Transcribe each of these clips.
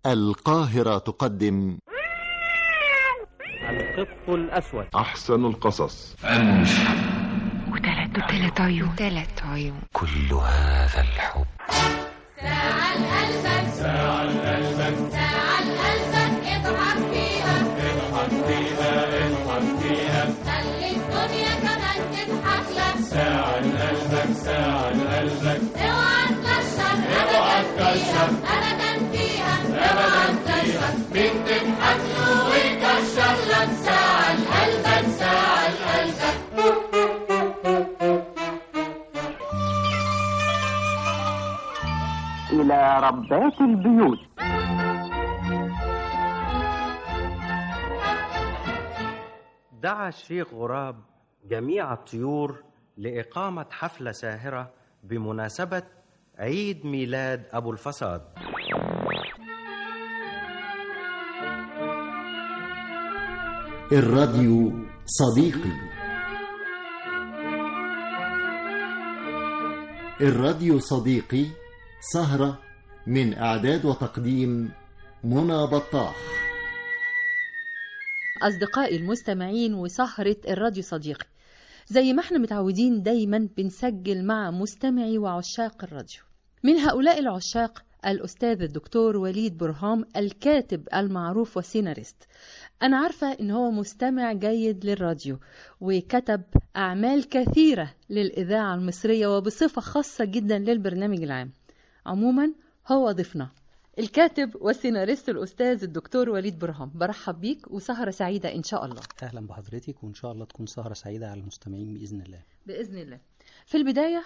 القاهرة تقدم القط الأسود أحسن القصص وتلات وتلات عيون تلات عيون كل هذا الحب ساعة لقلبك ساعة لقلبك ساعة لقلبك اضحك فيها اضحك فيها اضحك فيها خلي الدنيا كمان تضحك لك ساعة لقلبك ساعة لقلبك اوعى تكشر اوعى تكشر ابدا فيها اوعى تكشر مين تضحك له ويكشر لك ساعة لقلبك ساعة لقلبك إلى ربات البيوت دعا الشيخ غراب جميع الطيور لإقامة حفلة ساهرة بمناسبة عيد ميلاد أبو الفساد الراديو صديقي الراديو صديقي سهرة من إعداد وتقديم منى بطاح أصدقائي المستمعين وسهرة الراديو صديقي زي ما احنا متعودين دايما بنسجل مع مستمعي وعشاق الراديو من هؤلاء العشاق الأستاذ الدكتور وليد برهام الكاتب المعروف والسيناريست أنا عارفة إن هو مستمع جيد للراديو وكتب أعمال كثيرة للإذاعة المصرية وبصفة خاصة جدا للبرنامج العام عموما هو ضيفنا الكاتب والسيناريست الأستاذ الدكتور وليد برهام برحب بيك وسهرة سعيدة إن شاء الله اهلا بحضرتك وان شاء الله تكون سهره سعيده على المستمعين باذن الله بإذن الله في البداية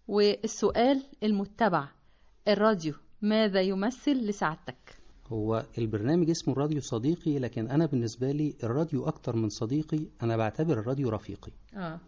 والسؤال المتبع الراديو ماذا يمثل لسعادتك؟ هو البرنامج اسمه الراديو صديقي لكن انا بالنسبه لي الراديو اكتر من صديقي انا بعتبر الراديو رفيقي آه.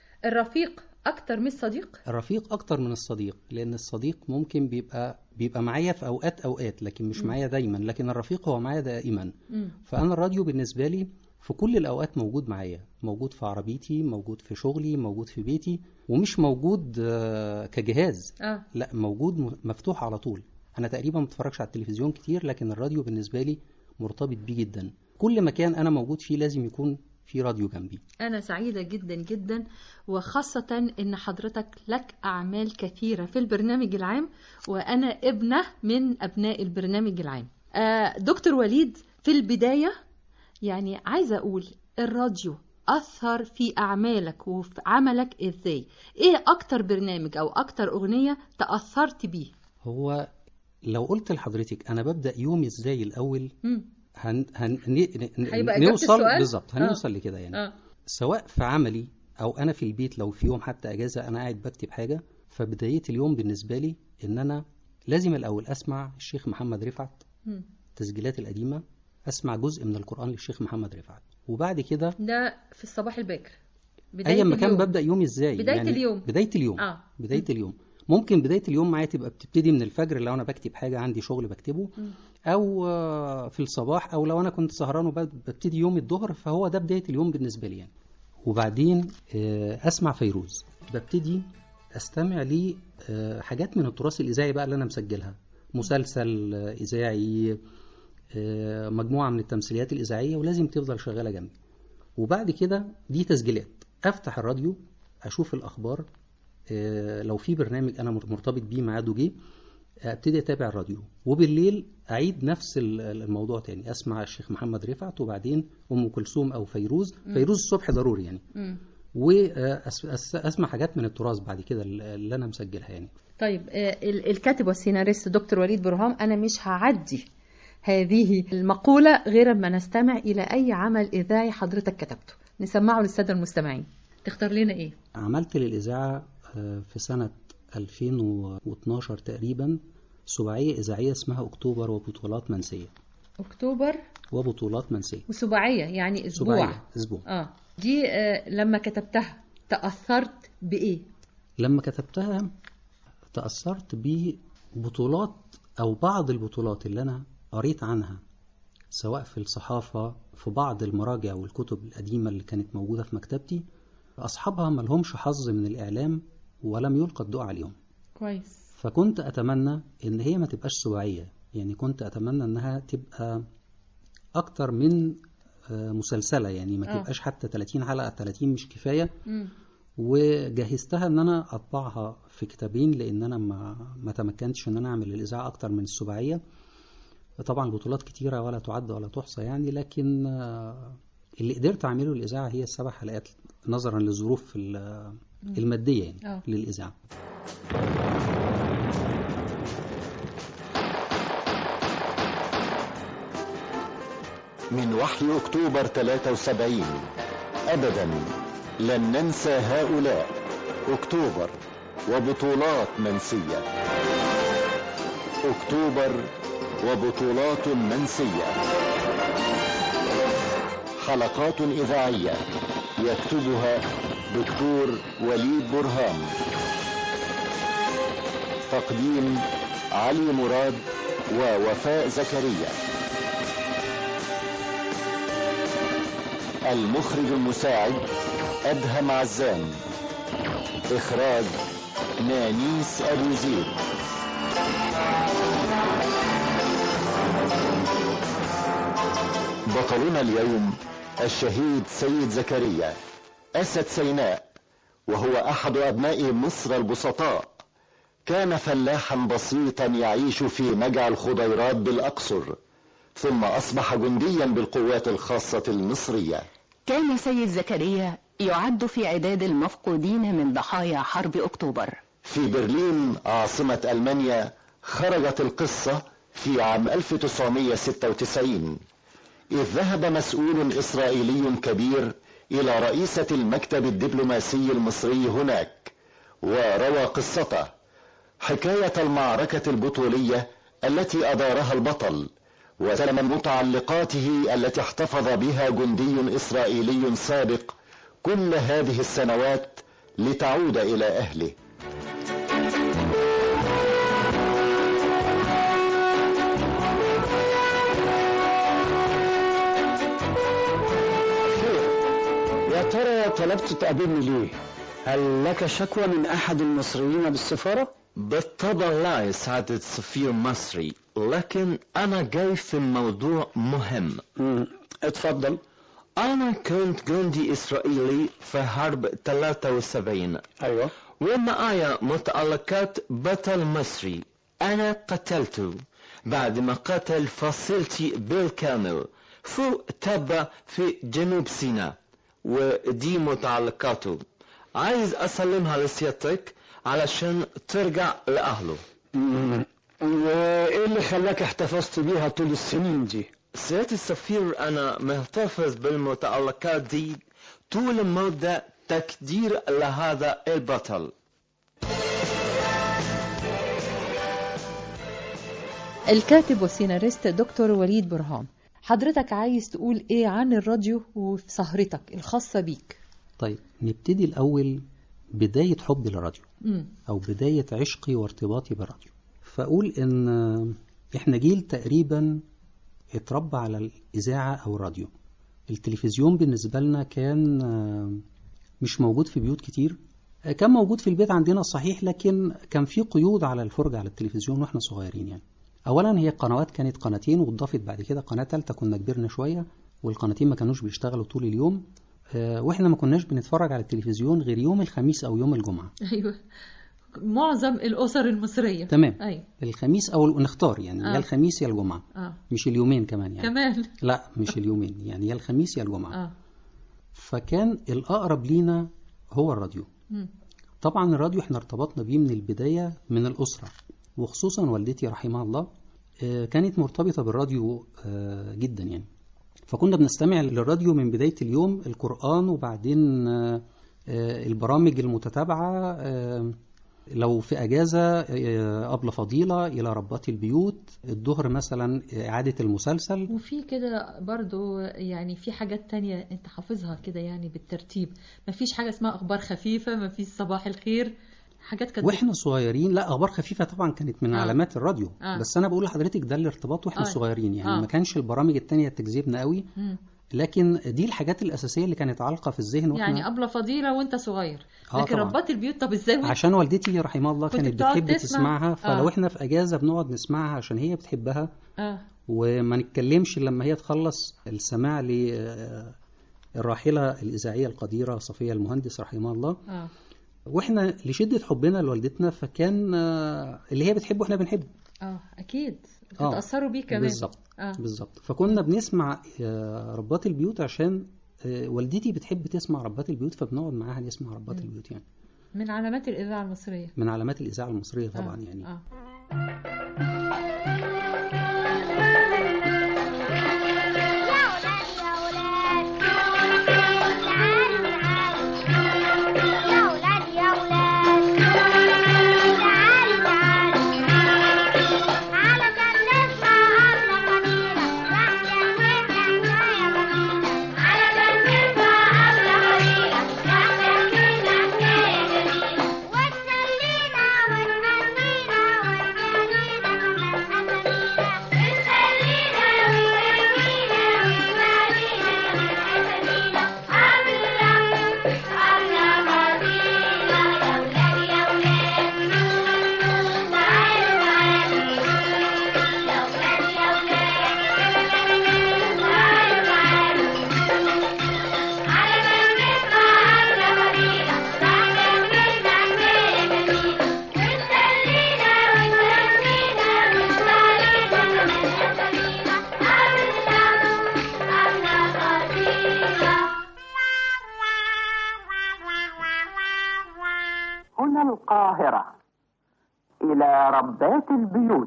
الرفيق أكتر من الصديق؟ الرفيق اكتر من الصديق لان الصديق ممكن بيبقى بيبقى معايا في اوقات اوقات لكن مش معايا دايما لكن الرفيق هو معايا دائما مم. فانا الراديو بالنسبه لي في كل الاوقات موجود معايا موجود في عربيتي موجود في شغلي موجود في بيتي ومش موجود آه، كجهاز آه. لا موجود م- مفتوح على طول انا تقريبا ما بتفرجش على التلفزيون كتير لكن الراديو بالنسبه لي مرتبط بيه جدا كل مكان انا موجود فيه لازم يكون في راديو جنبي أنا سعيدة جدا جدا وخاصة إن حضرتك لك أعمال كثيرة في البرنامج العام وأنا ابنة من أبناء البرنامج العام آه دكتور وليد في البداية يعني عايزة أقول الراديو أثر في أعمالك وفي عملك إزاي إيه أكتر برنامج أو أكتر أغنية تأثرت بيه هو لو قلت لحضرتك انا ببدا يومي ازاي الاول مم. هن هن ن- ن- هيبقى إجابة نوصل السؤال؟ بالظبط آه. هنوصل لكده يعني آه. سواء في عملي او انا في البيت لو في يوم حتى اجازه انا قاعد بكتب حاجه فبدايه اليوم بالنسبه لي ان انا لازم الاول اسمع الشيخ محمد رفعت مم. التسجيلات القديمه اسمع جزء من القران للشيخ محمد رفعت وبعد كده ده في الصباح الباكر بداية ايا ما كان اليوم. ببدا يومي ازاي بداية اليوم. بدايه اليوم آه. بدايه اليوم ممكن بدايه اليوم معايا تبقى بتبتدي من الفجر لو انا بكتب حاجه عندي شغل بكتبه او آه، في الصباح او لو انا كنت سهران وببتدي يومي الظهر فهو ده بدايه اليوم بالنسبه لي يعني وبعدين آه، اسمع فيروز ببتدي استمع لي آه، حاجات من التراث الاذاعي بقى اللي انا مسجلها مسلسل آه، اذاعي آه، مجموعه من التمثيليات الاذاعيه ولازم تفضل شغاله جنبي وبعد كده دي تسجيلات افتح الراديو اشوف الاخبار آه، لو في برنامج انا مرتبط بيه ميعاده جه ابتدي اتابع الراديو وبالليل اعيد نفس ال- الموضوع تاني اسمع الشيخ محمد رفعت وبعدين ام كلثوم او فيروز فيروز الصبح ضروري يعني مم. واسمع حاجات من التراث بعد كده اللي انا مسجلها يعني طيب آه، ال- الكاتب والسيناريست دكتور وليد برهام أنا مش هعدي هذه المقولة غير أما نستمع إلى أي عمل إذاعي حضرتك كتبته نسمعه للسادة المستمعين تختار لنا إيه؟ عملت للاذاعه آه، في سنه 2012 تقريبا سباعيه اذاعيه اسمها اكتوبر وبطولات منسيه أكتوبر وبطولات منسيه وسباعية يعني أسبوع سباعيه اسبوع آه دي آه، لما كتبتها تأثرت بإيه؟ لما كتبتها تأثرت ببطولات أو بعض البطولات اللي أنا قريت عنها سواء في الصحافة في بعض المراجع والكتب القديمة اللي كانت موجودة في مكتبتي أصحابها ملهمش حظ من الإعلام ولم يلقى الضوء عليهم كويس فكنت أتمنى إن هي ما تبقاش سباعية يعني كنت اتمنى انها تبقى اكتر من آه، مسلسله يعني ما آه. تبقاش حتى 30 حلقه 30 مش كفايه مم. وجهزتها ان انا اطبعها في كتابين لان انا ما ما تمكنتش ان انا اعمل الاذاعه اكتر من السباعيه طبعا البطولات كتيره ولا تعد ولا تحصى يعني لكن آه، اللي قدرت اعمله الاذاعه هي السبع حلقات نظرا للظروف ال- الماديه يعني آه. للاذاعه من وحي أكتوبر 73 أبدا لن ننسى هؤلاء أكتوبر وبطولات منسية أكتوبر وبطولات منسية حلقات إذاعية يكتبها دكتور وليد برهام تقديم علي مراد ووفاء زكريا المخرج المساعد أدهم عزام إخراج نانيس أبو زيد بطلنا اليوم الشهيد سيد زكريا أسد سيناء وهو أحد أبناء مصر البسطاء كان فلاحا بسيطا يعيش في مجع الخضيرات بالأقصر ثم أصبح جنديا بالقوات الخاصة المصرية كان سيد زكريا يعد في عداد المفقودين من ضحايا حرب أكتوبر في برلين عاصمة ألمانيا خرجت القصة في عام 1996 إذ ذهب مسؤول إسرائيلي كبير إلى رئيسة المكتب الدبلوماسي المصري هناك وروى قصته حكاية المعركة البطولية التي أدارها البطل وسلم متعلقاته التي احتفظ بها جندي إسرائيلي سابق كل هذه السنوات لتعود إلى أهله يا ترى طلبت تقابلني ليه؟ هل لك شكوى من أحد المصريين بالسفارة؟ بالطبع لا يا سعادة سفير مصري لكن أنا جاي في موضوع مهم مم. اتفضل أنا كنت جندي إسرائيلي في حرب 73 أيوة ومعايا متعلقات بطل مصري أنا قتلته بعد ما قتل فصيلتي بالكامل فوق تبة في جنوب سيناء ودي متعلقاته عايز أسلمها لسيادتك علشان ترجع لأهله مم. وإيه اللي خلاك احتفظت بيها طول السنين دي؟ سيادة السفير أنا محتفظ بالمتعلقات دي طول مدة تقدير لهذا البطل الكاتب والسيناريست دكتور وليد برهام حضرتك عايز تقول ايه عن الراديو وفي سهرتك الخاصة بيك طيب نبتدي الأول بداية حبي للراديو مم. أو بداية عشقي وارتباطي بالراديو فأقول إن إحنا جيل تقريبا اتربى على الإذاعة أو الراديو التلفزيون بالنسبة لنا كان آه، مش موجود في بيوت كتير آه، كان موجود في البيت عندنا صحيح لكن كان في قيود على الفرجة على التلفزيون واحنا صغيرين يعني أولا هي القنوات كانت قناتين واتضافت بعد كده قناة تالتة كنا كبرنا شوية والقناتين ما كانوش بيشتغلوا طول اليوم آه، واحنا ما كناش بنتفرج على التلفزيون غير يوم الخميس أو يوم الجمعة ايوه معظم الاسر المصرية تمام ايوه الخميس او نختار يعني آه. يا الخميس يا الجمعه اه مش اليومين كمان يعني كمان لا مش اليومين يعني يا الخميس يا الجمعه اه فكان الاقرب لينا هو الراديو مم. طبعا الراديو احنا ارتبطنا بيه من البدايه من الاسره وخصوصا والدتي رحمها الله آه، كانت مرتبطه بالراديو آه، جدا يعني فكنا بنستمع للراديو من بدايه اليوم القران وبعدين آه، آه، البرامج المتتابعه آه، لو في أجازة آه، أبلة فضيلة إلى ربات البيوت الظهر مثلا إعادة المسلسل وفي كده برضو يعني في حاجات تانية انت حافظها كده يعني بالترتيب مفيش حاجة اسمها اخبار خفيفة مفيش صباح الخير حاجات كانت واحنا صغيرين لا اخبار خفيفه طبعا كانت من آه. علامات الراديو آه. بس انا بقول لحضرتك ده الارتباط واحنا آه. صغيرين يعني آه. ما كانش البرامج التانية تجذبنا قوي مم. لكن دي الحاجات الاساسيه اللي كانت عالقه في الذهن واحنا يعني أبلة فضيلة وأنت صغير آه لكن طبعاً. ربات البيوت طب إزاي وأنت- عشان والدتي رحمها الله كنت كانت بتقعد بتحب تسمع؟ تسمعها فلو آه. احنا في اجازه بنقعد نسمعها عشان هي بتحبها آه وما نتكلمش لما هي تخلص السماع للراحله الاذاعيه القديره صفيه المهندس رحمها الله آه واحنا لشده حبنا لوالدتنا فكان آه، اللي هي بتحبه احنا بنحبه آه أكيد آه، بتتأثروا بيه كمان بالظبط آه. بالظبط فكنا بنسمع آه، ربات البيوت عشان آه، والدتي بتحب تسمع ربات البيوت فبنقعد معاها نسمع ربات مم. البيوت يعني من علامات الإذاعة المصرية من علامات الاذاعه المصريه طبعا آه. يعني آه. هنا القاهرة إلى ربات البيوت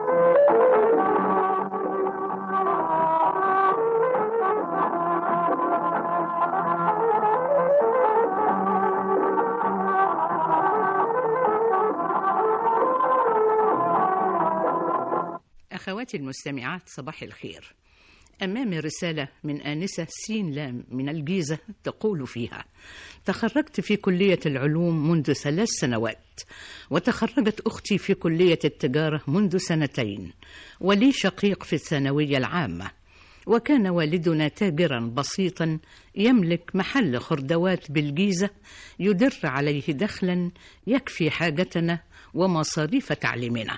أخواتي المستمعات صباح الخير أمامي رسالة من آنسة سين لام من الجيزة تقول فيها تخرجت في كلية العلوم منذ ثلاث سنوات وتخرجت أختي في كلية التجارة منذ سنتين ولي شقيق في الثانوية العامة وكان والدنا تاجرا بسيطا يملك محل خردوات بالجيزة يدر عليه دخلا يكفي حاجتنا ومصاريف تعليمنا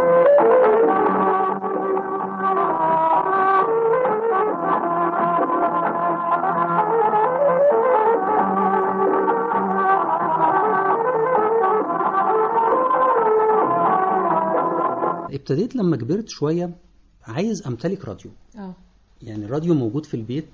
ابتديت لما كبرت شويه عايز امتلك راديو اه يعني الراديو موجود في البيت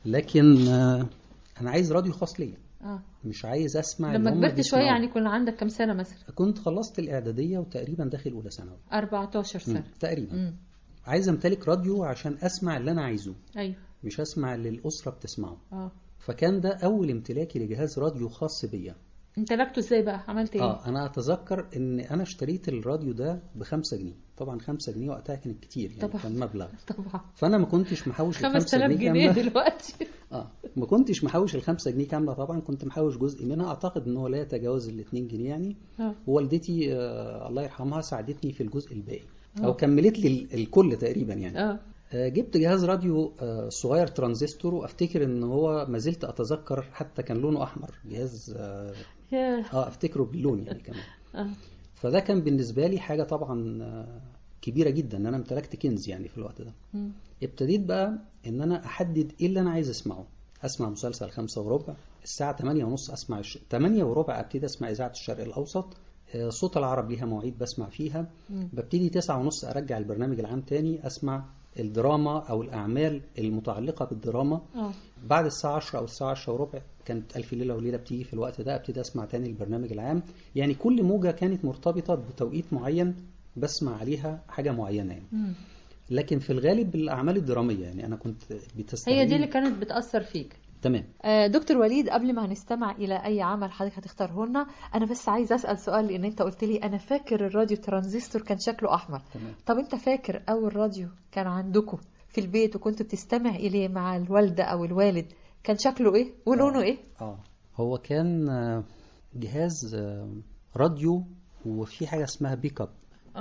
لكن آه، انا عايز راديو خاص ليا اه مش عايز اسمع لما اللي هم كبرت شوية بيسمعوه. يعني كنا عندك كم سنة مثلا كنت خلصت الاعداديه وتقريبا داخل اولى ثانوي 14 مم، سنة تقريبا مم. عايز امتلك راديو عشان اسمع اللي انا عايزه أيوه مش اسمع اللي الاسره بتسمعه اه فكان ده اول امتلاكي لجهاز راديو خاص بيا امتلكته ازاي بقى عملت ايه؟ اه انا اتذكر ان انا اشتريت الراديو ده بخمسة جنيه طبعا خمسة جنيه وقتها كانت كتير يعني طبعا. كان مبلغ طبعا فانا ما كنتش محوش الخمسة 5000 جنيه جنيه كاملة. دلوقتي اه ما كنتش محوش الخمسة جنيه كاملة طبعا كنت محوش جزء منها اعتقد ان هو لا يتجاوز الاتنين جنيه يعني اه ووالدتي آه الله يرحمها ساعدتني في الجزء الباقي آه. او كملت لي ال- الكل تقريبا يعني اه آه، جبت جهاز راديو آه، صغير ترانزستور وافتكر ان هو ما زلت اتذكر حتى كان لونه احمر جهاز اه ياه آه، افتكره باللون يعني كمان اه فده كان بالنسبه لي حاجه طبعا آه، كبيره جدا ان انا امتلكت كنز يعني في الوقت ده مم. ابتديت بقى ان انا احدد ايه اللي انا عايز اسمعه اسمع مسلسل خمسة وربع الساعة 8 ونص اسمع الش... 8 وربع ابتدي اسمع اذاعة الشرق الاوسط آه، صوت العرب ليها مواعيد بسمع فيها مم. ببتدي 9 ونص ارجع البرنامج العام تاني اسمع الدراما او الاعمال المتعلقة بالدراما اه بعد الساعة 10 أو الساعة 10 وربع كانت ألف ليلة وليلة بتيجي في الوقت ده أبتدي أسمع تاني البرنامج العام يعني كل موجة كانت مرتبطة بتوقيت معين بسمع عليها حاجة معينة يعني مم. لكن في الغالب الأعمال الدرامية يعني أنا كنت بتستخدم هي دي اللي كانت بتأثر فيك تمام آه، دكتور وليد قبل ما هنستمع الى اي عمل حضرتك هتختاره لنا انا بس عايز اسال سؤال لان انت قلت لي انا فاكر الراديو ترانزستور كان شكله احمر تمام طب انت فاكر اول راديو كان عندكم في البيت وكنت بتستمع اليه مع الوالده او الوالد كان شكله ايه ولونه ايه اه هو كان آه، جهاز آه، راديو وفي حاجة اسمها بيك اب اه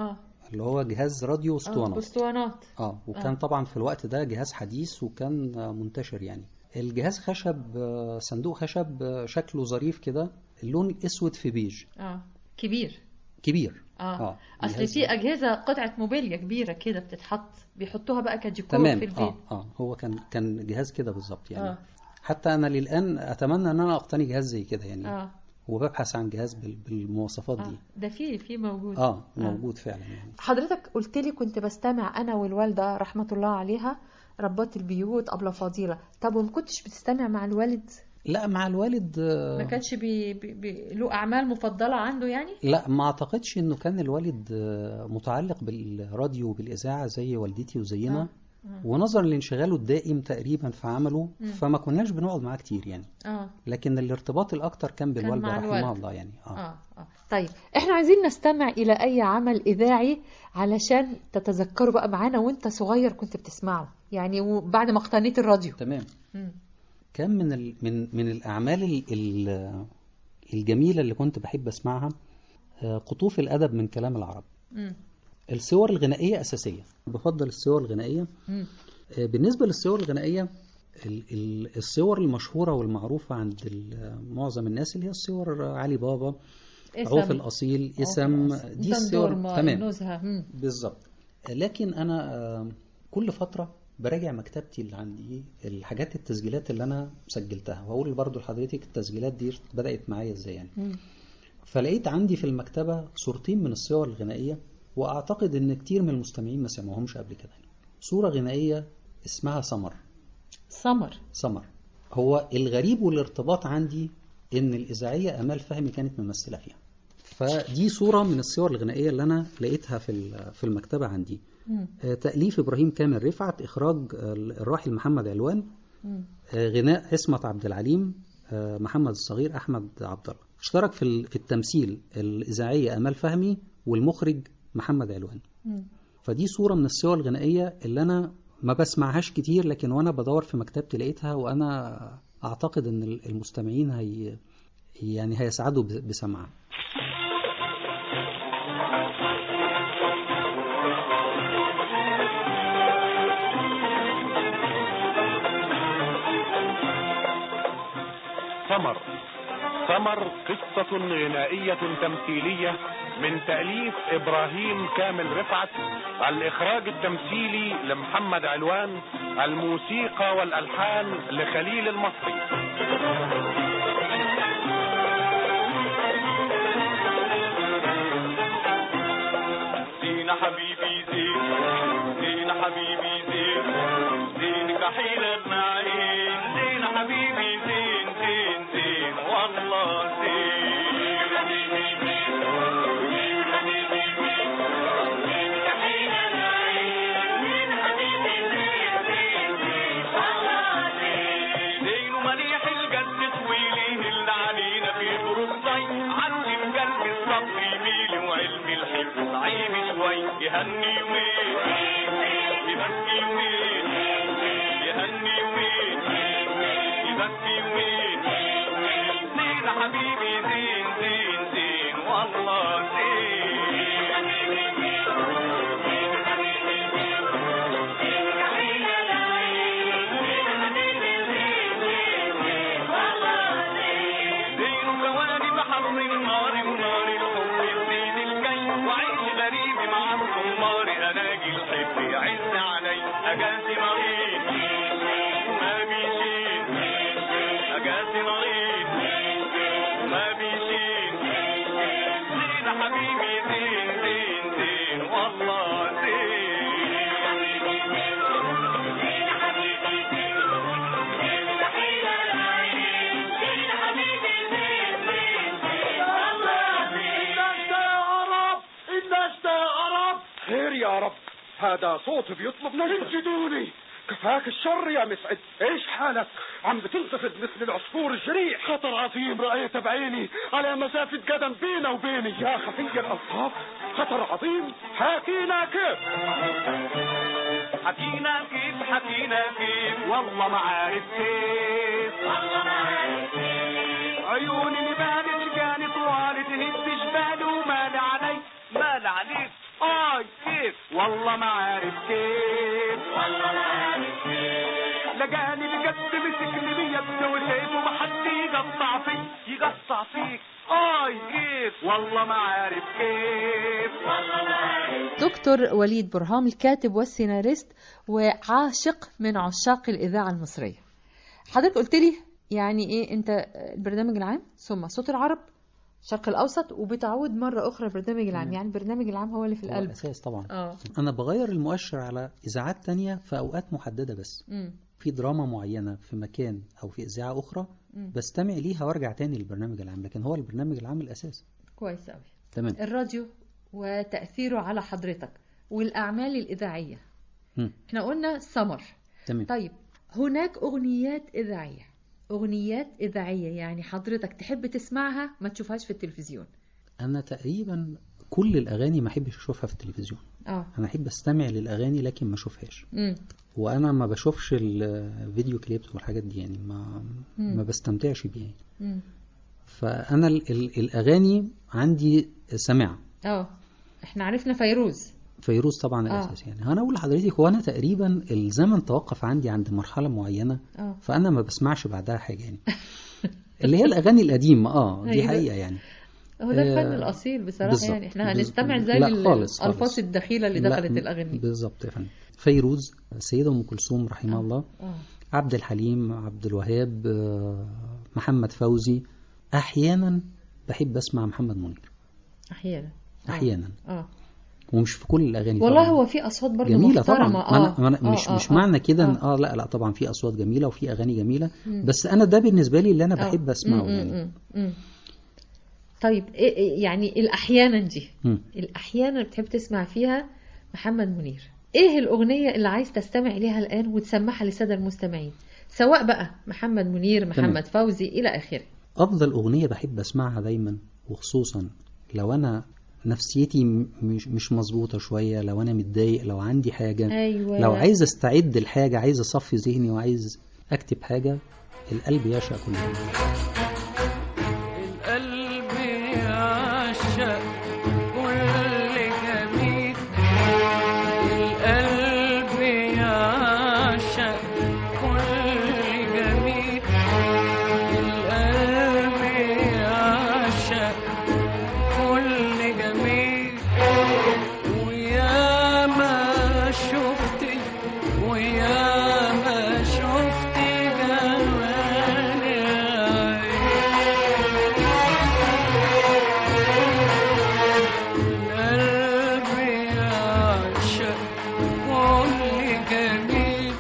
اللي هو جهاز راديو آه، اسطوانات اسطوانات اه وكان آه. طبعا في الوقت ده جهاز حديث وكان آه، منتشر يعني الجهاز خشب آه، صندوق خشب آه، شكله ظريف كده اللون اسود في بيج اه كبير كبير اه اصل جهاز- في اجهزه قطعه موبيليا كبيره كده بتتحط بيحطوها بقى كديكور تمام في البيت اه اه هو كان كان جهاز كده بالظبط يعني آه. حتى انا للان اتمنى ان انا اقتني جهاز زي كده يعني اه وببحث عن جهاز بال- بالمواصفات اه دي ده في في موجود اه موجود فعلا يعني حضرتك قلت لي كنت بستمع انا والوالده رحمه الله عليها ربات البيوت ابله فضيله طب وما كنتش بتستمع مع الوالد لا مع الوالد آه، ما كانش بي بي بي له اعمال مفضله عنده يعني لا ما اعتقدش انه كان الوالد آه، متعلق بالراديو وبالاذاعه زي والدتي وزينا آه. آه. ونظرا لانشغاله الدائم تقريبا في عمله مم. فما كناش بنقعد معاه كتير يعني اه لكن الارتباط الاكتر كان بالوالده مع رحمها الوالد. الله يعني اه اه اه طيب احنا عايزين نستمع الى اي عمل اذاعي علشان تتذكروا بقى معانا وانت صغير كنت بتسمعه يعني وبعد ما اقتنيت الراديو تمام مم. كان من ال... من من الاعمال ال... ال... الجميله اللي كنت بحب اسمعها آه، قطوف الادب من كلام العرب مم. الصور الغنائيه اساسيه بفضل الصور الغنائيه مم. آه، بالنسبه للصور الغنائيه ال- ال- الصور المشهوره والمعروفه عند ال- معظم الناس اللي هي الصور علي بابا اسم. عوف الاصيل عوف اسم الأصيل. دي نسم الصور دورما، تمام النزهة. مم. بالظبط لكن انا آه، كل فتره براجع مكتبتي اللي عندي الحاجات التسجيلات اللي انا سجلتها وهقول برضو لحضرتك التسجيلات دي بدات معايا ازاي يعني مم. فلقيت عندي في المكتبه صورتين من الصور الغنائيه واعتقد ان كتير من المستمعين ما سمعوهمش قبل كده صوره غنائيه اسمها سمر سمر سمر هو الغريب والارتباط عندي ان الاذاعيه امال فهمي كانت ممثله فيها فدي صوره من الصور الغنائيه اللي انا لقيتها في ال- في المكتبه عندي مم. آه، تاليف ابراهيم كامل رفعت اخراج آه، الراحل محمد علوان مم. آه، غناء عصمت عبد العليم آه، محمد الصغير احمد عبد الله اشترك في ال- في التمثيل الاذاعيه امال فهمي والمخرج محمد علوان مم. فدي صورة من الصور الغنائية اللي أنا ما بسمعهاش كتير لكن وأنا بدور في مكتبتي لقيتها وأنا أعتقد إن المستمعين هي يعني هيسعدوا ب- بسمعها سمر سمر قصة غنائية تمثيلية من تأليف إبراهيم كامل رفعت الإخراج التمثيلي لمحمد علوان الموسيقى والألحان لخليل المصري زين حبيبي زين زين حبيبي زين زين كحيل النعيم زين حبيبي زين زين زين والله زين حبيبي زين زين حبيبي زين زين كحيل النعيم زين حبيبي زين زين زين والله زين زين مليح الجد طويل اللي علينا في ظروف زي علم قلبي الصبر يميل وعلم الحفظ عيب شوي يهني وين يبكي وين يهني وين يبكي وين زين حبيبي زين زين زين والله زين وكواني بحر النار ونار الحب الزين الجاي وعيش غريب مع الخمار الاقي الحب يعز علي اجازي مريض ما بيشيل اجازي مريض ما بيشيل زين حبيبي زين زين زين والله الناس يا عرب خير يا رب هذا صوت بيطلب نجدة انجدوني كفاك الشر يا مسعد ايش حالك عم بتنتفض مثل العصفور الجريح خطر عظيم رأيته بعيني على مسافة قدم بينه وبيني يا خفي الألطاف خطر عظيم حاكينا كيف حكينا كيف حكينا كيف والله ما عارف كيف والله ما عارف كيف عيوني اللي بالت كانت طوالت هد جبال ومال علي مال عليك آي والله ما عارف كيف والله ما عارف كيف لقاني بجد مسكني بيد وسيف ومحد يقطع فيك يقطع فيك اي كيف والله ما عارف كيف والله ما عارف دكتور وليد برهام الكاتب والسيناريست وعاشق من عشاق الإذاعة المصرية حضرتك قلت لي يعني إيه أنت البرنامج العام ثم صوت العرب الشرق الأوسط وبتعود مرة أخرى البرنامج العام يعني البرنامج العام هو اللي في هو القلب الأساس طبعا اه أنا بغير المؤشر على إذاعات تانية في أوقات محددة بس مم. في دراما معينة في مكان أو في إذاعة أخرى مم. بستمع ليها وارجع تاني للبرنامج العام لكن هو البرنامج العام الأساس كويس أوي تمام الراديو وتأثيره على حضرتك والأعمال الإذاعية مم. احنا قلنا سمر تمام طيب هناك أغنيات إذاعية أغنيات إذاعية يعني حضرتك تحب تسمعها ما تشوفهاش في التلفزيون أنا تقريبا كل الأغاني ما أحبش أشوفها في التلفزيون اه أنا أحب أستمع للأغاني لكن ما أشوفهاش مم. وأنا ما بشوفش الفيديو كليبس والحاجات دي يعني ما مم. ما بستمتعش بيها يعني. مم. فأنا ال ال الأغاني عندي سماع اه احنا عرفنا فيروز فيروز طبعا آه. الأساس يعني أنا أقول لحضرتك هو أنا تقريبا الزمن توقف عندي عند مرحلة معينة اه فأنا ما بسمعش بعدها حاجة يعني اللي هي الأغاني القديمة اه دي أيوة. حقيقة يعني هو ده الفن آه، الأصيل بصراحة بالظبط. يعني احنا بز- هنستمع زي لا ال- خالص الألفاظ خالص. الدخيلة اللي لا، دخلت م- الأغاني بالظبط يا فندم فيروز السيدة أم كلثوم رحمها الله اه عبد الحليم عبد الوهاب آه، محمد فوزي أحيانا بحب أسمع محمد منير أحيانا آه. أحيانا اه ومش في كل الأغاني والله طبعاً. هو في أصوات برضه جميلة طبعا محترمة ما أنا ما أنا آه، مش آه، مش آه. معنى كده إن- آه. اه لا لا طبعا في أصوات جميلة وفي أغاني جميلة مم. بس أنا ده بالنسبة لي اللي أنا آه. بحب أسمعه مم، يعني مم، مم. طيب إيه- إيه يعني الأحيانا دي مم. الأحيانا اللي بتحب تسمع فيها محمد منير إيه الأغنية اللي عايز تستمع إليها الآن وتسمعها للسادة المستمعين سواء بقى محمد منير محمد فوزي إلى آخره أفضل أغنية بحب أسمعها دايما وخصوصا لو أنا نفسيتي م- مش مش مظبوطة شوية لو أنا متضايق لو عندي حاجة أيوة. لو عايز أستعد لحاجة عايز أصفي ذهني وعايز أكتب حاجة القلب يعشق كل شيء القلب يعشق كل جميل القلب يعشق كل جميل القلب يعشق كل جميل ويا ما شفت ويا ما شفت جمال قلبي يعشق كل جميل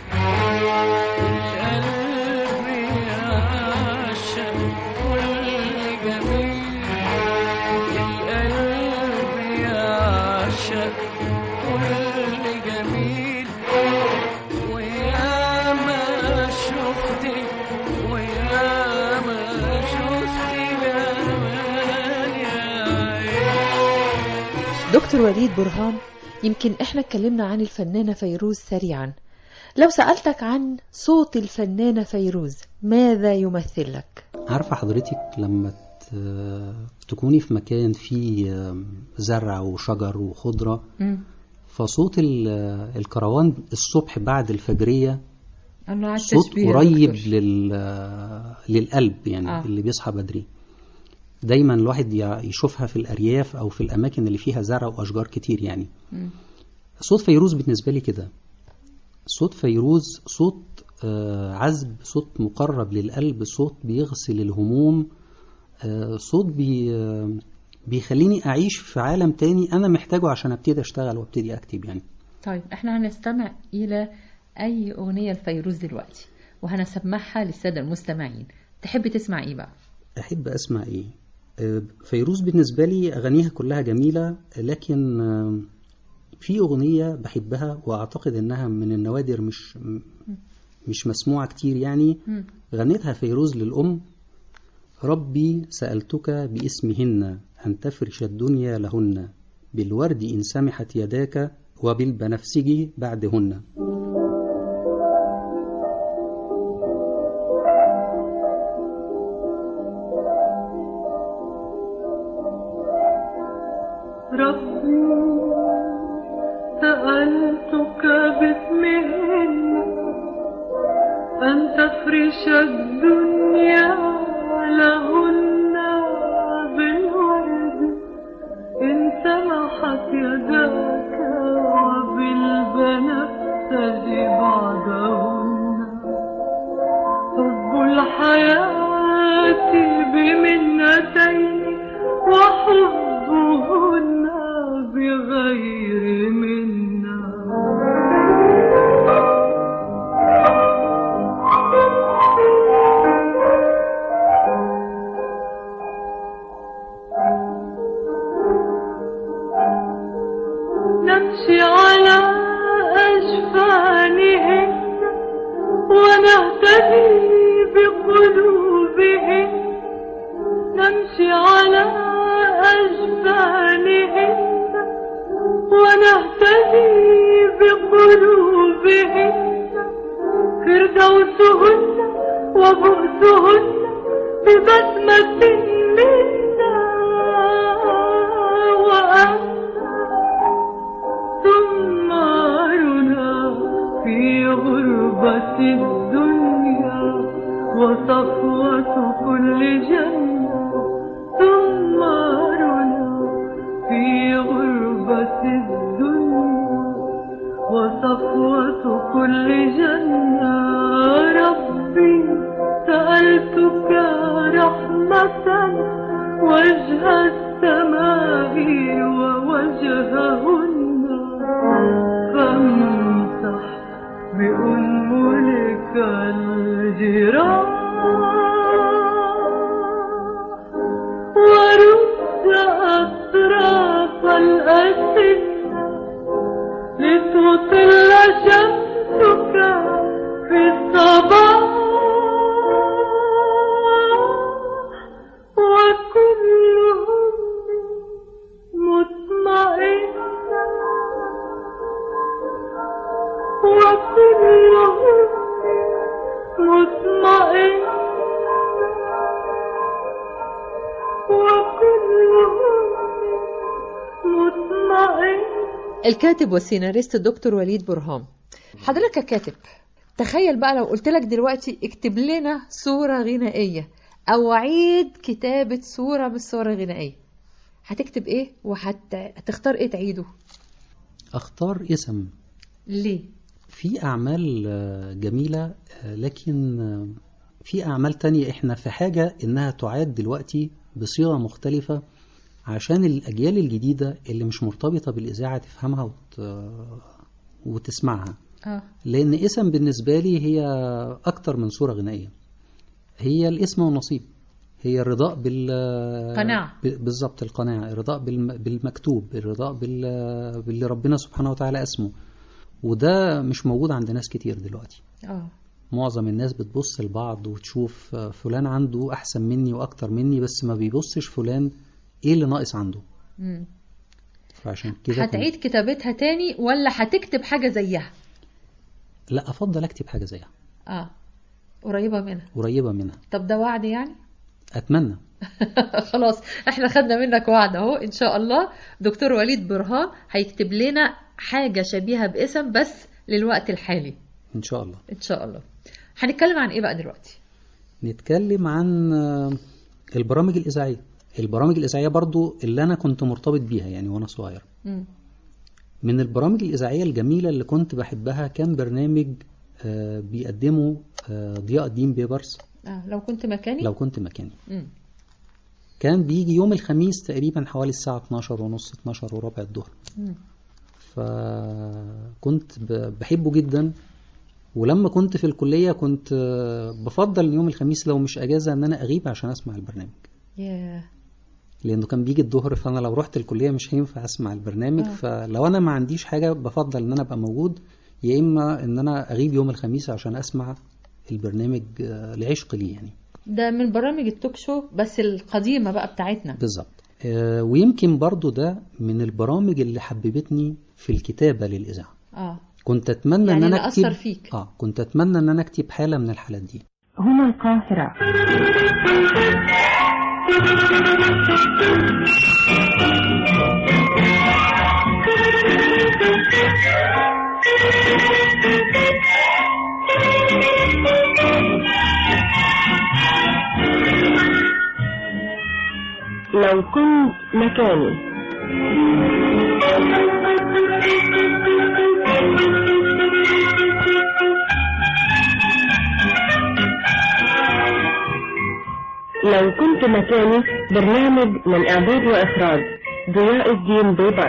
القلب يعشق كل جميل القلب يعشق كل جميل ويا ما شفت ويا ما شفت جمال يا دكتور وليد برهان يمكن احنا اتكلمنا عن الفنانة فيروز سريعا لو سألتك عن صوت الفنانة فيروز ماذا يمثل لك؟ عارفة حضرتك لما ت- تكوني في مكان فيه زرع وشجر وخضرة فصوت ال- الكروان الصبح بعد الفجرية أنا على صوت التشبيه يا قريب دكتور. لل... للقلب يعني آه. آه. اللي بيصحى بدري دايما الواحد ي- يشوفها في الأرياف أو في الأماكن اللي فيها زرع وأشجار كتير يعني مم. صوت فيروز بالنسبة لي كده صوت فيروز صوت آه، عذب صوت مقرب للقلب صوت بيغسل الهموم آه، صوت بي آه، بيخليني أعيش في عالم تاني أنا محتاجه عشان أبتدي أشتغل وأبتدي أكتب يعني طيب احنا هنستمع إلى أي أغنية لفيروز دلوقتي وهنسمعها للسادة المستمعين تحب تسمع إيه بقى؟ أحب أسمع إيه آه، فيروز بالنسبة لي أغانيها كلها جميلة لكن آه، في أغنية بحبها وأعتقد إنها من النوادر مش مش مسموعة كتير يعني مم. غنيتها فيروز للأم ربي سألتك باسمهن أن تفرش الدنيا لهن بالورد إن سمحت يداك وبالبنفسج بعدهن ربي سألتك أن تفرش الدنيا لهن بالورد إن سمحت يداك وبالبنفسج بعدهن حب الحياة بمنتين وحبهن بغير منة نمشي على أجفانهن ونهتدي بقلوبهن نمشي على أجفانهن ونهتدي بقلوبهن فردوسهن وبؤسهن ببسمة منا وأنت ثمارنا في غربة الدنيا وصفوة كل جنة ثمارنا في غربة الدنيا وصفوة كل جنة ربي سألتك رحمة وجه السماء ووجههن فامسح بأنملك الجراح ورد أطراف الأسنة لتطل شمسك في الصباح وكلهم مطمئنة وكلهم مطمئنة وكلهم مطمئنة الكاتب والسيناريست الدكتور وليد برهام حضرتك ككاتب تخيل بقى لو قلت لك دلوقتي اكتب لنا صورة غنائية او عيد كتابة صورة من الصور الغنائية هتكتب ايه وهتختار ايه تعيده اختار اسم ليه في أعمال آه، جميلة آه، لكن آه، في أعمال تانية إحنا في حاجة إنها تعاد دلوقتي بصيغة مختلفة عشان الأجيال الجديدة اللي مش مرتبطة بالإذاعة تفهمها وت... وتسمعها اه لأن اسم بالنسبة لي هي أكتر من صورة غنائية هي الاسم والنصيب هي الرضاء بال قناعة. ب- بالظبط القناعة الرضاء بالم... بالمكتوب الرضاء بال... باللي ربنا سبحانه وتعالى اسمه وده مش موجود عند ناس كتير دلوقتي اه معظم الناس بتبص لبعض وتشوف آه، فلان عنده أحسن مني وأكتر مني بس ما بيبصش فلان إيه اللي ناقص عنده مم. فعشان كده كنت- هتعيد كتابتها تاني ولا هتكتب حاجة زيها لا أفضل أكتب حاجة زيها اه قريبة منها قريبة منها طب ده وعد يعني أتمنى خلاص احنا خدنا منك وعد اهو ان شاء الله دكتور وليد برهان هيكتب لنا حاجة شبيهة باسم بس للوقت الحالي إن شاء الله ان شاء الله هنتكلم عن ايه بقى دلوقتي نتكلم عن آه، البرامج الإذاعية البرامج الإذاعية برضو اللي أنا كنت مرتبط بيها يعني وأنا صغير مم. من البرامج الإذاعية الجميلة اللي كنت بحبها كان برنامج آه، بيقدمه آه، ضياء الدين بيبرس آه لو كنت مكاني لو كنت مكاني مم. كان بيجي يوم الخميس تقريبا حوالي الساعة 12 ونص 12 وربع الظهر مم. فكنت ب- بحبه جدا ولما كنت في الكلية كنت آه، بفضل يوم الخميس لو مش أجازة إن أنا أغيب عشان أسمع البرنامج ياه لأنه كان بيجي الظهر فأنا لو رحت الكلية مش هينفع أسمع البرنامج آه. فلو أنا ما عنديش حاجة بفضل إن أنا أبقى موجود يا إما إن أنا أغيب يوم الخميس عشان أسمع البرنامج آه، لعشق ليه يعني ده من برامج التوك شو بس القديمة بقى بتاعتنا بالظبط آه، ويمكن برضو ده من البرامج اللي حببتني في الكتابة للإذاعة اه كنت أتمنى يعني إن أنا اللي أكتب أثر فيك. آه كنت أتمنى إن أنا أكتب حالة من الحالات دي هنا القاهرة لو كنت مكاني لو كنت مكاني برنامج من إعداد وإخراج ضياء الدين بيبر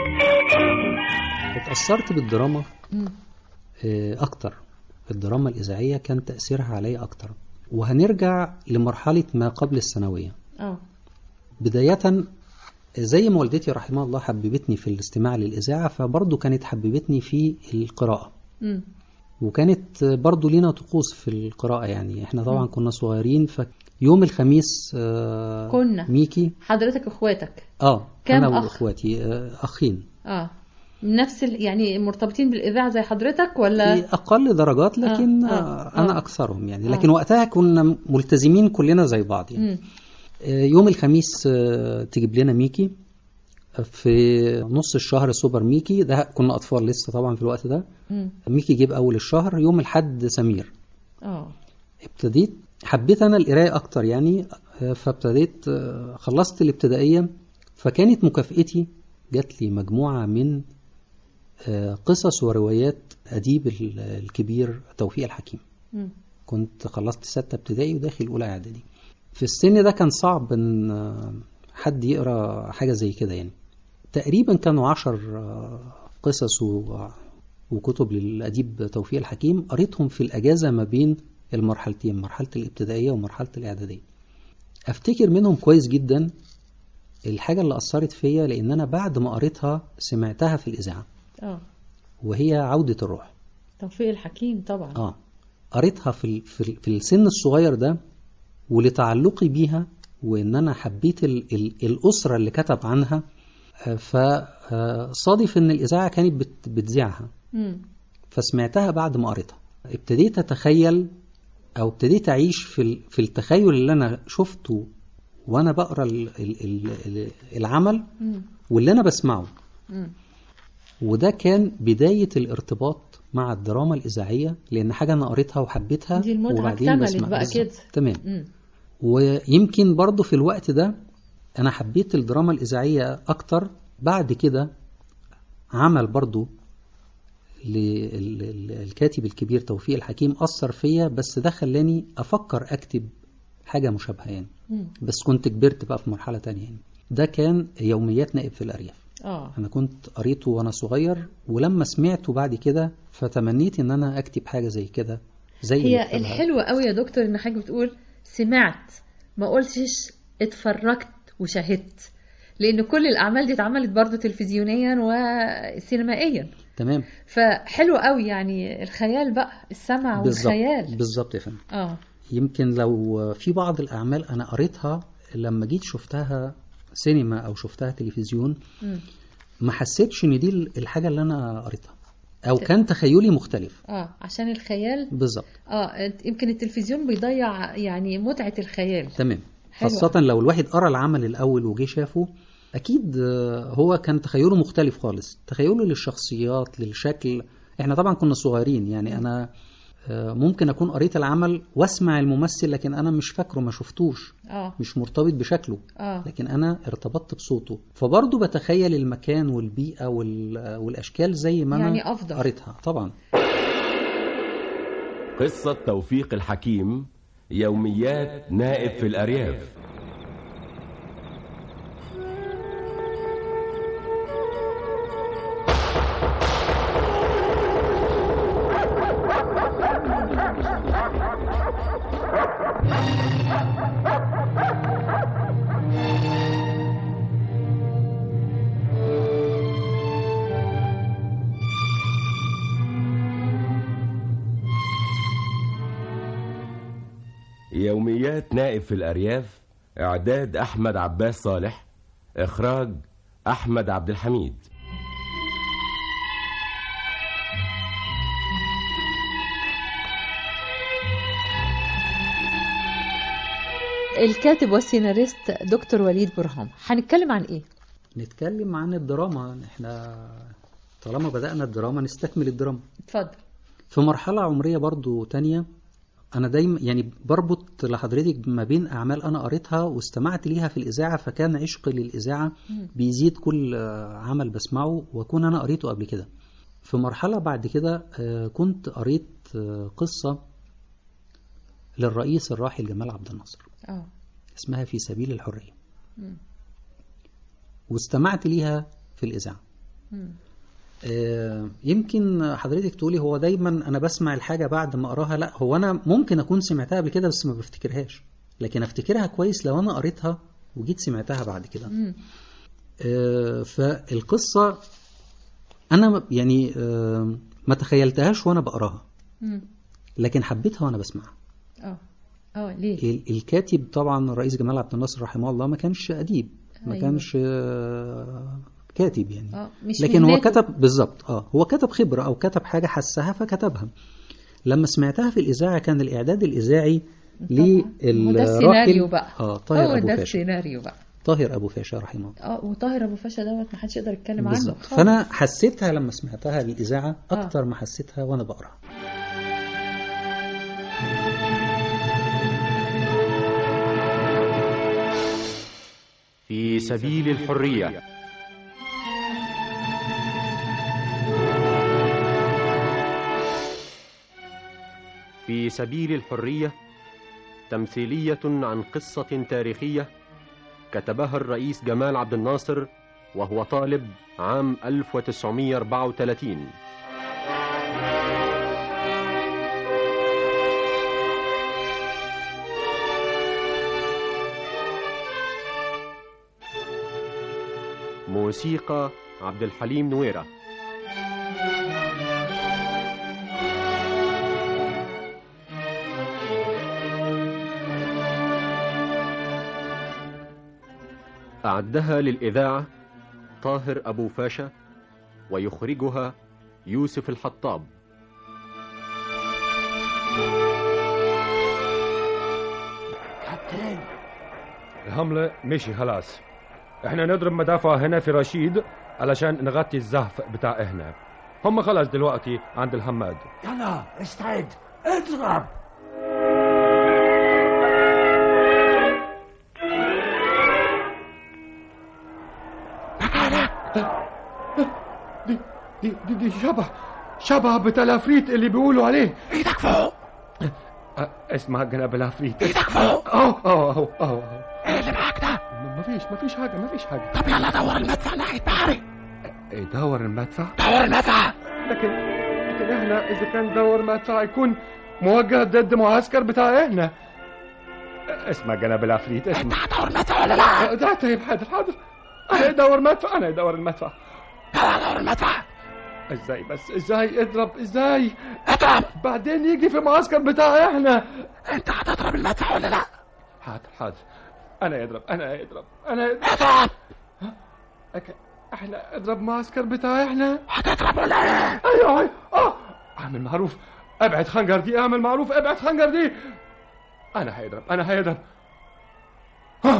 اتأثرت بالدراما مم. آه، أكتر الدراما الإذاعية كان تأثيرها عليا أكتر وهنرجع لمرحلة ما قبل الثانوية اه بداية زي ما والدتي رحمها الله حببتني في الاستماع للإذاعة فبرضه كانت حببتني في القراءة مم. وكانت برضه لينا طقوس في القراءة يعني احنا طبعا كنا صغيرين فيوم الخميس آه، كنا. ميكي حضرتك اخواتك اه كام انا أخ؟ واخواتي آه، اخين اه نفس ال... يعني مرتبطين بالاذاعه زي حضرتك ولا في اقل درجات لكن آه، آه آه، انا آه. اكثرهم يعني آه. لكن وقتها كنا ملتزمين كلنا زي بعض يعني مم. آه، يوم الخميس آه، تجيب لنا ميكي في نص الشهر سوبر ميكي ده كنا اطفال لسه طبعا في الوقت ده مم. ميكي جيب اول الشهر يوم الحد سمير اه ابتديت حبيت انا القرايه اكتر يعني آه، فابتديت آه، خلصت الابتدائيه فكانت مكافئتي جات لي مجموعه من آه، قصص وروايات اديب ال- الكبير توفيق الحكيم مم. كنت خلصت ستة ابتدائي وداخل أولى إعدادي في السن ده كان صعب إن آه، حد يقرأ حاجة زي كده يعني تقريبا كانوا عشر آه، قصص و- وكتب للأديب توفيق الحكيم قريتهم في الأجازة ما بين المرحلتين مرحلة الابتدائية ومرحلة الإعدادية أفتكر منهم كويس جدا الحاجة اللي أثرت فيا لأن أنا بعد ما قريتها سمعتها في الإذاعة اه وهي عودة الروح توفيق الحكيم طبعا اه قريتها في ال- في, ال- في السن الصغير ده ولتعلقي بيها وان انا حبيت ال ال الاسره اللي كتب عنها فصادف ان الاذاعه كانت بت بتذيعها مم. فسمعتها بعد ما قريتها ابتديت اتخيل او ابتديت اعيش في ال- في التخيل اللي انا شفته وانا بقرا ال ال ال العمل مم. واللي انا بسمعه مم. وده كان بداية الارتباط مع الدراما الإذاعية لأن حاجة أنا قريتها وحبيتها دي المتعه وبعدين اكتملت بسمع بقى بالظبط. كده تمام مم. ويمكن برضو في الوقت ده أنا حبيت الدراما الإذاعية أكتر بعد كده عمل برضو للكاتب الكبير توفيق الحكيم أثر فيا بس ده خلاني أفكر أكتب حاجة مشابهة يعني مم. بس كنت كبرت بقى في مرحلة تانية يعني ده كان يوميات نائب في الأرياف اه أنا كنت قريته وأنا صغير ولما سمعته بعد كده فتمنيت إن أنا أكتب حاجة زي كده زي اللي هي كتبها. الحلوة قوي يا دكتور ان حضرتك بتقول سمعت ما قلتش اتفرجت وشاهدت لان كل الاعمال دي اتعملت برضو تلفزيونيا وسينمائيا تمام فحلو قوي يعني الخيال بقى السمع بالظبط والخيال بالظبط يا فندم اه يمكن لو في بعض الأعمال أنا قريتها لما جيت شفتها سينما أو شفتها تلفزيون مم. ما حسيتش إن دي الحاجة اللي أنا قريتها أو كان تخيلي مختلف اه عشان الخيال بالظبط اه يمكن التلفزيون بيضيع يعني متعة الخيال تمام حلوة. خاصة لو الواحد قرأ العمل الأول وجه شافه أكيد آه، هو كان تخيله مختلف خالص تخيله للشخصيات للشكل إحنا طبعا كنا صغيرين يعني أنا آه، ممكن أكون قريت العمل وأسمع الممثل لكن أنا مش فاكره ما شفتوش اه مش مرتبط بشكله اه لكن أنا ارتبطت بصوته فبرضه بتخيل المكان والبيئة وال- والأشكال زي ما أنا يعني أفضل. قريتها طبعا قصة توفيق الحكيم يوميات نائب في الأرياف يوميات نائب في الأرياف إعداد أحمد عباس صالح إخراج أحمد عبد الحميد الكاتب والسيناريست دكتور وليد برهام هنتكلم عن ايه نتكلم عن الدراما احنا طالما بدأنا الدراما نستكمل الدراما اتفضل في مرحلة عمرية برضو تانية انا دايما يعني بربط لحضرتك ما بين اعمال انا قريتها واستمعت ليها في الاذاعه فكان عشقي للاذاعه مم. بيزيد كل آه، عمل بسمعه واكون انا قريته قبل كده في مرحله بعد كده آه، كنت قريت آه، قصه للرئيس الراحل جمال عبد الناصر اه اسمها في سبيل الحريه مم. واستمعت ليها في الاذاعه مم. آه، يمكن حضرتك تقولي هو دايما انا بسمع الحاجه بعد ما اقراها لا هو انا ممكن اكون سمعتها قبل كده بس ما بفتكرهاش لكن افتكرها كويس لو انا قريتها وجيت سمعتها بعد كده مم. آه، فالقصه انا يعني آه، ما تخيلتهاش وانا بقراها مم. لكن حبيتها وانا بسمعها اه اه ليه ال- الكاتب طبعا الرئيس جمال عبد الناصر رحمه الله ما كانش اديب ما أيوة. كانش آه، كاتب يعني اه مش لكن هو مهنته. كتب بالظبط اه هو كتب خبره او كتب حاجه حسها فكتبها لما سمعتها في الاذاعه كان الاعداد الاذاعي هو ده السيناريو بقى اه طاهر هو ابو ده فاشا السيناريو بقى طاهر ابو فاشا رحمه الله اه وطاهر ابو فاشا دوت ما حدش يقدر يتكلم عنه بالظبط خالص. فانا حسيتها لما سمعتها للاذاعه اكتر ما حسيتها وانا بقراها في سبيل الحرية في سبيل الحرية تمثيلية عن قصة تاريخية كتبها الرئيس جمال عبد الناصر وهو طالب عام 1934 موسيقى عبد الحليم نويرة أعدها للإذاعة طاهر أبو فاشا ويخرجها يوسف الحطاب كابتن الحملة مشي خلاص احنا نضرب مدافع هنا في رشيد علشان نغطي الزهف بتاع هنا هم خلاص دلوقتي عند الحماد يلا استعد اضرب دي دي دي, دي شبه شبه بتاع العفريت اللي بيقولوا عليه ايدك فوق اسمع جناب العفريت ايدك فوق اه اه اه اه ايه اللي معاك ده ما فيش ما فيش حاجة ما فيش حاجة طب يلا دور المدفع ناحية بحري ايه دور المدفع دور المدفع لكن لكن احنا اذا كان دور مدفع يكون موجه ضد معسكر بتاع احنا اسمع جناب العفريت اسمع انت هتدور المدفع ولا لا؟ ده طيب حاضر حاضر انا ادور مدفع انا ادور المدفع يلا دور المدفع ازاي بس ازاي اضرب ازاي اضرب بعدين يجي في المعسكر بتاع احنا انت هتضرب المدفع ولا لا؟ حاضر حاضر انا اضرب انا اضرب انا اضرب أك... احنا اضرب معسكر بتاع احنا هتضرب ولا ايه؟ ايوه ايوه اه اعمل معروف ابعد خنجر دي اعمل معروف ابعد خنجر دي انا هيضرب انا هيضرب ها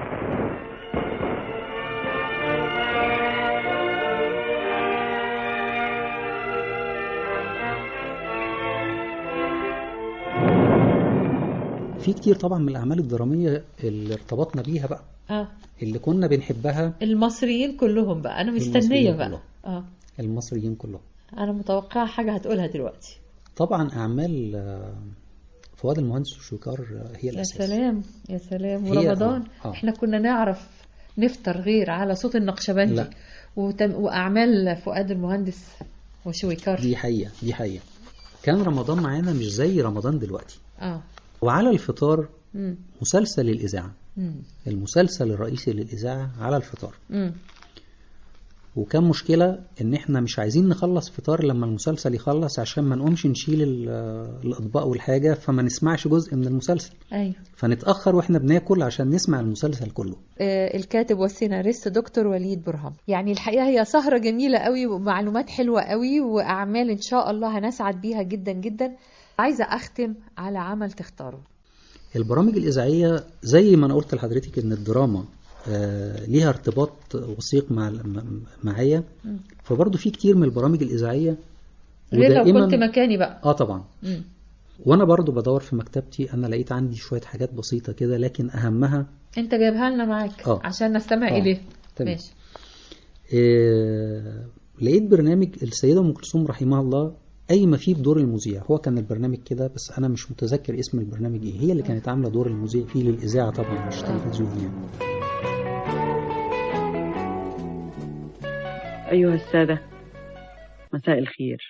في كتير طبعا من الاعمال الدراميه اللي ارتبطنا بيها بقى اه اللي كنا بنحبها المصريين كلهم بقى انا مستنيه المصريين بقى كلهم. اه المصريين كلهم انا متوقعه حاجه هتقولها دلوقتي طبعا اعمال آه، فؤاد المهندس وشويكار آه، هي يا الاساس سلام يا سلام هي- ورمضان آه. احنا كنا نعرف نفطر غير على صوت النقشبندي لا. وتم... واعمال فؤاد المهندس وشويكار دي حقيقه دي حقيقه كان رمضان معانا مش زي رمضان دلوقتي اه وعلى الفطار مم. مسلسل الإذاعة مم. المسلسل الرئيسي للإذاعة على الفطار مم. وكان مشكلة إن إحنا مش عايزين نخلص فطار لما المسلسل يخلص عشان ما نقومش نشيل ال- الأطباق والحاجة فما نسمعش جزء من المسلسل ايوه فنتأخر وإحنا بناكل عشان نسمع المسلسل كله آه، الكاتب والسيناريست دكتور وليد برهام يعني الحقيقة هي سهرة جميلة قوي ومعلومات حلوة قوي وأعمال إن شاء الله هنسعد بيها جدا جدا عايزة أختم على عمل تختاره البرامج الإذاعية زي ما أنا قلت لحضرتك إن الدراما آه، ليها ارتباط وثيق مع م- معايا فبرضه في كتير من البرامج الإذاعية غير لو ودائماً- كنت مكاني بقى اه طبعا مم. وانا برضو بدور في مكتبتي انا لقيت عندي شويه حاجات بسيطه كده لكن اهمها انت جايبها لنا معاك آه. عشان نستمع آه. اليه تمام. ماشي آه، لقيت برنامج السيدة أم كلثوم رحمها الله قايمة فيه بدور المذيع هو كان البرنامج كده بس أنا مش متذكر اسم البرنامج إيه هي اللي كانت عاملة دور المذيع فيه للإذاعة طبعا مش تلفزيون يعني أيها السادة مساء الخير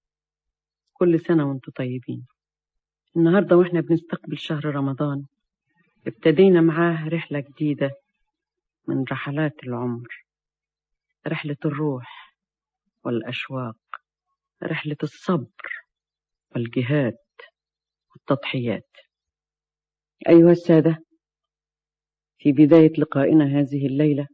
كل سنة وانتم طيبين النهاردة واحنا بنستقبل شهر رمضان ابتدينا معاه رحلة جديدة من رحلات العمر رحلة الروح والأشواق رحلة الصبر والجهاد والتضحيات أيها السادة في بداية لقائنا هذه الليلة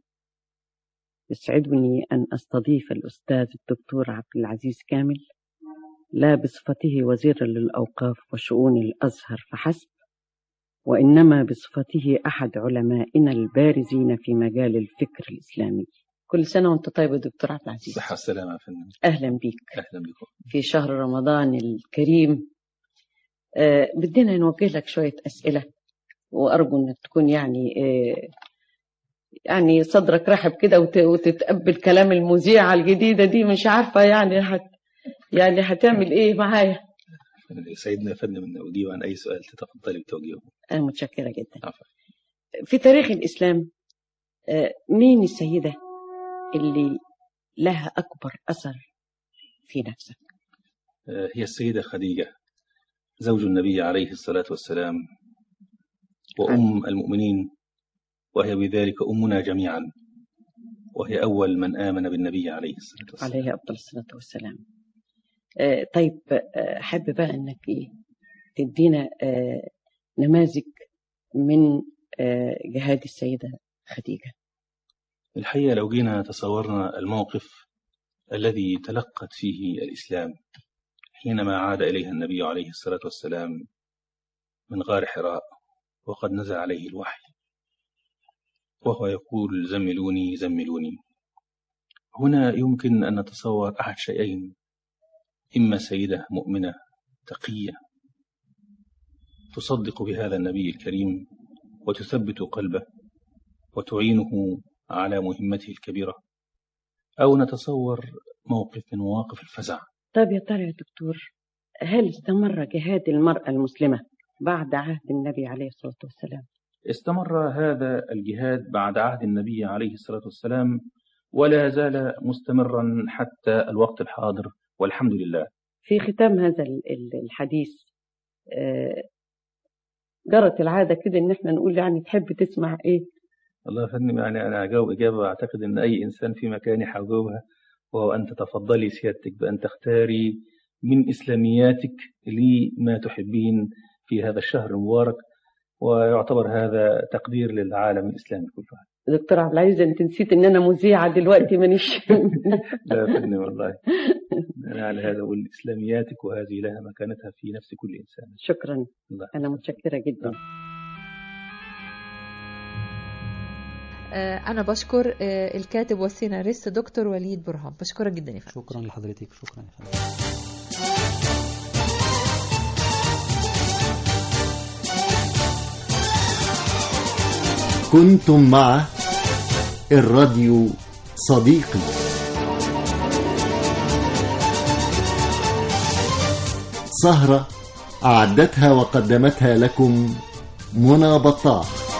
يسعدني أن أستضيف الأستاذ الدكتور عبد العزيز كامل لا بصفته وزيرا للأوقاف وشؤون الأزهر فحسب وإنما بصفته أحد علمائنا البارزين في مجال الفكر الإسلامي كل سنة وأنت طيب يا دكتور عبد العزيز صحة السلامة يا فندم أهلا بيك أهلا بكم في شهر رمضان الكريم آه بدنا نوجه لك شوية أسئلة وأرجو أنك تكون يعني آه يعني صدرك رحب كده وت- وتتقبل كلام المذيعة الجديدة دي مش عارفة يعني هت يعني هتعمل إيه معايا سيدنا يا فندم أن أجيب عن أي سؤال تتفضلي بتوجيهه أنا متشكرة جدا عفوا. في تاريخ الإسلام آه، مين السيدة اللي لها أكبر أثر في نفسك آه، هي السيدة خديجة زوج النبي عليه الصلاة والسلام وأم المؤمنين وهي بذلك أمنا جميعا وهي أول من آمن بالنبي عليه الصلاة والسلام عليه أفضل الصلاة والسلام آه، طيب آه، حابة بقى أنك إيه تدينا آه، نماذج من آه، جهاد السيدة خديجة الحقيقة لو جينا تصورنا الموقف الذي تلقت فيه الإسلام حينما عاد إليها النبي عليه الصلاة والسلام من غار حراء وقد نزل عليه الوحي وهو يقول زملوني زملوني هنا يمكن أن نتصور أحد شيئين إما سيدة مؤمنة تقية تصدق بهذا النبي الكريم وتثبت قلبه وتعينه على مهمته الكبيرة أو نتصور موقف من مواقف الفزع طيب يا ترى يا دكتور هل استمر جهاد المرأة المسلمة بعد عهد النبي عليه الصلاة والسلام استمر هذا الجهاد بعد عهد النبي عليه الصلاة والسلام ولا زال مستمرا حتى الوقت الحاضر والحمد لله في ختام هذا ال- ال- الحديث آه، جرت العادة كده إن إحنا نقول يعني تحب تسمع إيه الله يا فندم يعني أنا هجاوب إجابة أعتقد أن أي إنسان في مكاني هجاوبها وهو أن تتفضلي سيادتك بأن تختاري من إسلامياتك لي ما تحبين في هذا الشهر المبارك ويعتبر هذا تقدير للعالم الإسلامي كله دكتور عبد العزيز أنت نسيت إن أنا مذيعة دلوقتي مانيش لا يا فندم والله أنا على هذا أقول إسلامياتك وهذه لها مكانتها في نفس كل إنسان شكرا الله أنا متشكرة جدا آه، أنا بشكر آه، الكاتب والسيناريست دكتور وليد برهان بشكرك جدا يا فندم شكرا لحضرتك شكرا يا فندم كنتم مع الراديو صديقي سهرة أعدتها وقدمتها لكم منى بطاح